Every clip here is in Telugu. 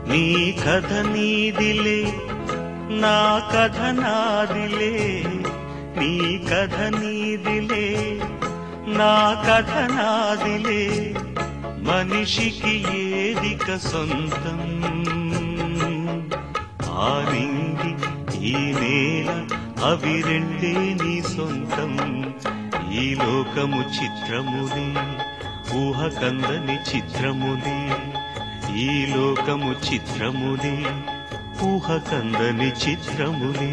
నీ కథ నీదిలే నా కథ నాదిలే నీ కథ నీదిలే నా కథ నాదిలే మనిషికి ఏదిక సొంతం ఆ నింగి ఈ నేల అవి రెండే నీ సొంతం ఈ లోకము చిత్రములే ఊహ కందని చిత్రములే ఈ లోకము చిత్రములే ఊహ కందని చిత్రములే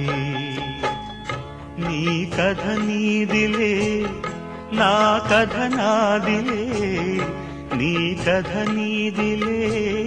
నీ కథ నీదిలే నా కథ నాదిలే నీ కథ నీదిలే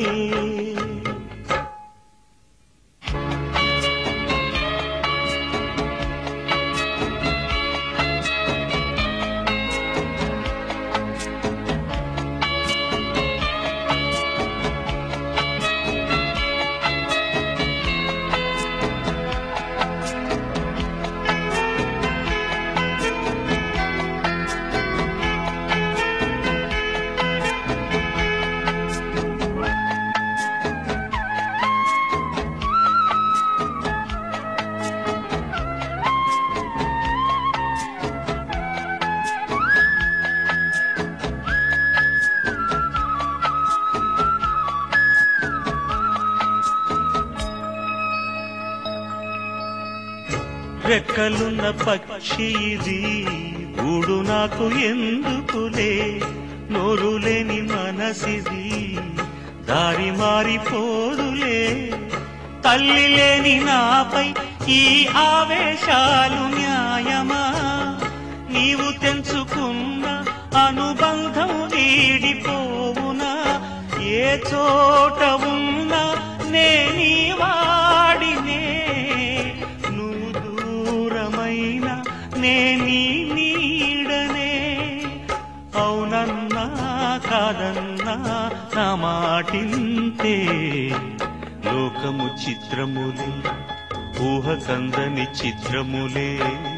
రెక్కలున్న పక్షి ఇది గూడు నాకు ఎందుకులే నోరు లేని మనసిది దారి మారిపోదులే తల్లి లేని నాపై ఈ ఆవేశాలు న్యాయమా నీవు తెంచుకున్న అనుబంధం వీడిపోవునా ఏ చోట ఉన్నా నేనీ వాడినే నువ్వు దూరమైన నేనీ నీడనే అవునన్నా కాదన్నా నా మాటింతే లోకము చిత్రములే ఊహ కందని చిత్రములే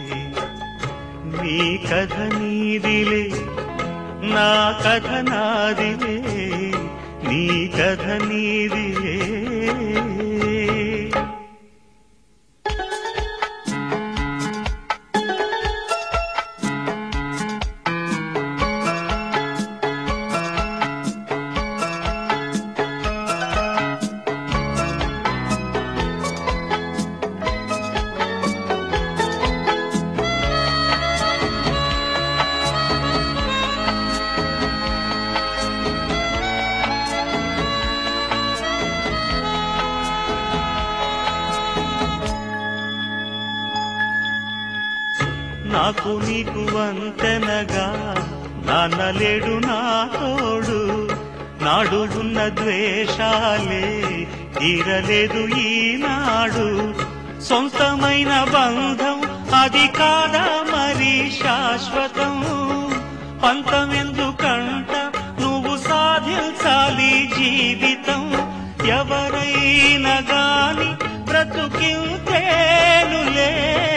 నీ కథ నీదిలే నా కథ నాదిలే నీ కథ నీదిలే నాకు నీకు వంతెనగా నాన్నలేడు నా తోడు నాడు ఉన్న ద్వేషాలే తీరలేదు ఈనాడు సొంతమైన బంధం అది కాదా మరి శాశ్వతం పంతమెందుకంట నువ్వు సాధించాలి జీవితం ఎవరైనా గాని బ్రతుకింతేనులే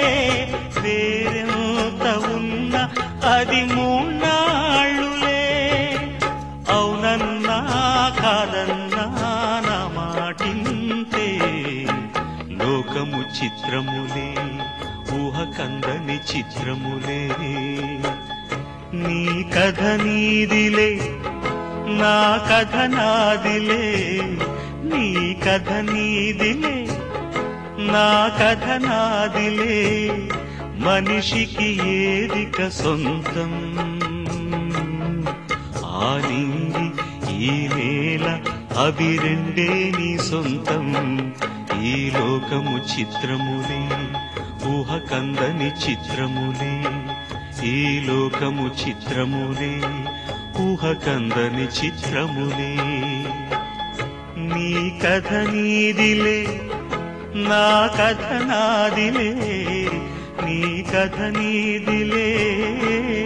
వేరెంత ఉన్న అది మూన్నాళ్ళులే అవునన్నా కాదన్నా నా మాటింతే లోకము చిత్రములే ఊహ కందని చిత్రములే నీ కథ నీదిలే నా కథ నాదిలే నీ కథ నీదిలే నా కథ నాదిలే మనిషికి ఏదిక సొంతం ఆ నింగి ఈ నేల అవి రెండే నీ సొంతం ఈ లోకము చిత్రములే ఊహ కందని చిత్రములే ఈ లోకము చిత్రములే ఊహ కందని చిత్రములే నీ కథ నీదిలే నా కథ నాదిలే నీ కథ నీదిలే